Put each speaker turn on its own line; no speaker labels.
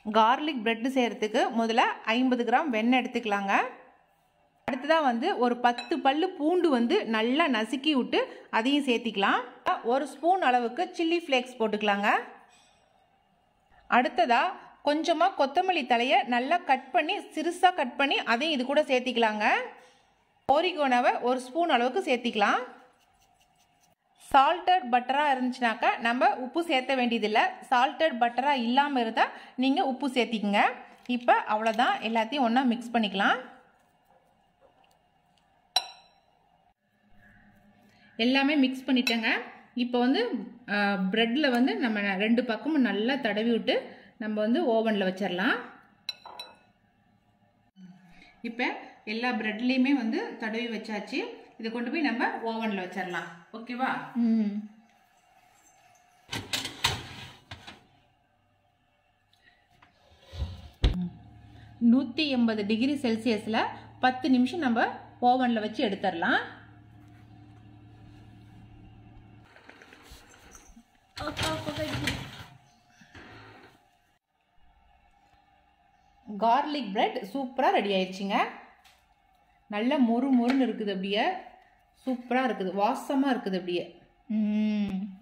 garlic bread செய்கிறதுக்கு முதல்ல ஐம்பது கிராம் வெண்ணெய் எடுத்துக்கலாங்க அடுத்ததாக வந்து ஒரு பத்து பல்லு பூண்டு வந்து நல்லா நசுக்கி விட்டு அதையும் சேர்த்திக்கலாம் ஒரு ஸ்பூன் அளவுக்கு சில்லி ஃப்ளேக்ஸ் போட்டுக்கலாங்க அடுத்ததாக கொஞ்சமாக கொத்தமல்லி தலையை நல்லா கட் பண்ணி சிறுசாக கட் பண்ணி அதையும் இது கூட சேர்த்திக்கலாங்க ஓரிகோனாவை ஒரு ஸ்பூன் அளவுக்கு சேர்த்திக்கலாம் சால்டட் பட்டராக இருந்துச்சுனாக்கா நம்ம உப்பு சேர்த்த வேண்டியதில்லை சால்டட் பட்டராக இல்லாமல் இருந்தால் நீங்கள் உப்பு சேர்த்திக்கங்க இப்போ அவ்வளோதான் எல்லாத்தையும் ஒன்றா மிக்ஸ் பண்ணிக்கலாம் எல்லாமே மிக்ஸ் பண்ணிட்டேங்க இப்போ வந்து ப்ரெட்டில் வந்து நம்ம ரெண்டு பக்கமும் நல்லா தடவி விட்டு நம்ம வந்து ஓவனில் வச்சிடலாம் இப்போ எல்லா ப்ரெட்லேயுமே வந்து தடவி வச்சாச்சு இதை கொண்டு போய் நம்ம ஓவனில் வச்சிடலாம் ஓகேவா
ம்
நூற்றி எண்பது டிகிரி செல்சியஸில் பத்து நிமிஷம் நம்ம ஓவனில் வச்சு எடுத்துடலாம் கார்லிக் பிரெட் சூப்பராக ரெடி ஆயிடுச்சுங்க நல்ல மொறு மொறுன்னு இருக்குது அப்படியே சூப்பராக இருக்குது வாசமாக இருக்குது அப்படியே
ம்